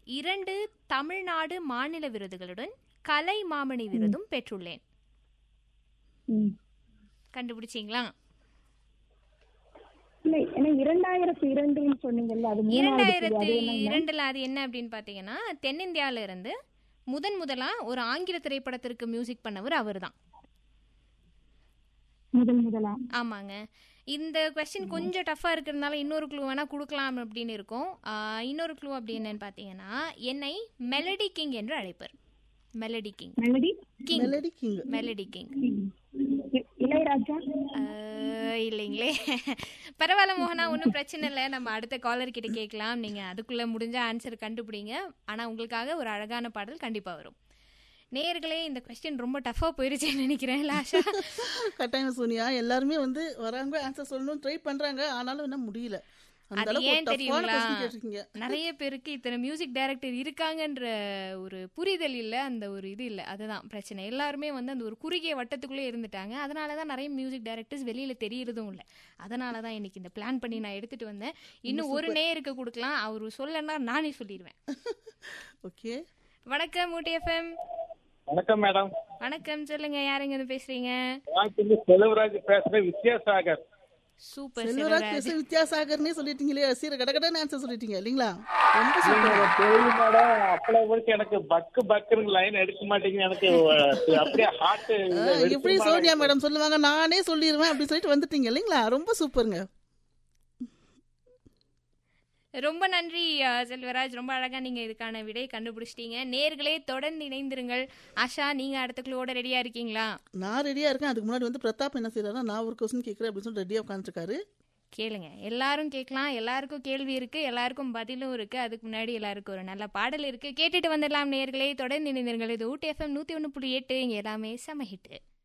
இரண்டு தமிழ்நாடு மாநில விருதுகளுடன் கலை மாமணி விருதும் பெற்றுள்ளேன் ம். கண்டுபிடிச்சிங்களா இல்ல ஏன்னா இரண்டாயிரத்தி இரண்டுன்னு சொன்னீங்கல்ல அது மூணாவது புள்ளி. இரண்டாயிரத்தி அது என்னங்க இரண்டுல அது என்ன அப்படின்னு பார்த்தீங்கன்னா தென்னிந்தியால இருந்து முதன் முதலா ஒரு ஆங்கில திரைப்படத்திற்கு மியூசிக் பண்ணவர் அவர்தான் முதல் முதலா ஆமாங்க இந்த கொஸ்டின் கொஞ்சம் டஃப்பாக இருக்கிறதுனால இன்னொரு க்ளூ வேணால் கொடுக்கலாம் அப்படின்னு இருக்கும் ஆஹ் இன்னொரு க்ளூ அப்படி என்னன்னு பார்த்தீங்கன்னா என்னை மெலடி கிங் என்று அழைப்பர் melody king melody king melody king melody king இ- இளையராஜா ஆஹ் இல்லைங்களே பரவாயில்ல மோகனா ஒன்றும் பிரச்சனை இல்லை நம்ம அடுத்த காலர் கிட்ட கேட்கலாம் நீங்கள் அதுக்குள்ளே முடிஞ்ச ஆன்சர் கண்டுபிடிங்க ஆனால் உங்களுக்காக ஒரு அழகான பாடல் கண்டிப்பாக வரும் நேயர்களே இந்த கொஸ்டின் ரொம்ப டஃப்பாக போயிருச்சுன்னு நினைக்கிறேன் லாஷா கட்டாயம் சோனியா எல்லாருமே வந்து வராங்க ஆன்சர் சொல்லணும் ட்ரை பண்றாங்க ஆனாலும் என்ன முடியல அந்த அது அளவுக்கு ஏன் ஒரு தெரியுங்களா டஃப்பான கொஸ்டின் கேட்டிருக்கீங்க நிறைய பேருக்கு இத்தனை மியூசிக் டைரக்டர் இருக்காங்கன்ற ஒரு புரிதல் இல்லை அந்த ஒரு இது இல்லை அதுதான் பிரச்சனை எல்லாருமே வந்து அந்த ஒரு குறுகிய வட்டத்துக்குள்ளே இருந்துட்டாங்க அதனால தான் நிறைய மியூசிக் டைரக்டர்ஸ் வெளியில தெரியறதும் இல்லை அதனால தான் இன்னைக்கு இந்த பிளான் பண்ணி நான் எடுத்துட்டு வந்தேன் இன்னும் ஒரு நேருக்கு கொடுக்கலாம் அவர் சொல்லனா நானே சொல்லிடுவேன் ஓகே வணக்கம் ஊட்டி எஃப்எம் வணக்கம் மேடம் வணக்கம் சொல்லுங்க யாருங்க இருந்து பேசுறீங்க நான் வந்து செல்வராஜ் பேசுறேன் வித்யாசாகர் சூப்பர் செல்வராஜ் செல்வராஜ் பேச வித்யாசாகர்னே சொல்லிட்டீங்களே சீர கடகடன்னு ஆன்சர் சொல்லிட்டீங்க இல்லைங்களா ரொம்ப சூப்பர் தெரியும் மேடம் அப்பள வரைக்கும் எனக்கு பக்கு பக்குன்னு லைன் எடுக்க மாட்டேங்குது எனக்கு அஹ், அப்படியே ஹார்ட் இப்படி சோனியா மேடம் சொல்லுவாங்க நானே சொல்லிடுவேன் அப்படின்னு சொல்லிட்டு வந்துட்டீங்க இல்லைங்களா ரொம்ப சூப்பருங்க ரொம்ப நன்றி அஹ், செல்வராஜ் ரொம்ப அழகா நீங்க இதுக்கான விடை கண்டுபிடிச்சிட்டீங்க நேர்களே தொடர்ந்து இணைந்திருங்கள் ஆஷா நீங்க அடுத்த குழுவோட ரெடியா இருக்கீங்களா நான் ரெடியா இருக்கேன் அதுக்கு முன்னாடி வந்து பிரதாப் என்ன செய்யறாருன்னா நான் ஒரு கொஸ்டின் கேட்கறேன் அப்படின்னு சொல்லிட்டு ரெடியா உட்காந்துருக்காரு கேளுங்க எல்லாரும் கேட்கலாம் எல்லாருக்கும் கேள்வி இருக்கு எல்லாருக்கும் பதிலும் இருக்கு அதுக்கு முன்னாடி எல்லாருக்கும் ஒரு நல்ல பாடல் இருக்கு கேட்டுட்டு வந்துடலாம் நேர்களே தொடர்ந்து இணைந்திருங்கள் இது ஊட்டி எஃப்எம் நூத்தி ஒன்று புள்ளி எட்டு இங்க எல்லாமே செம ஹிட்டு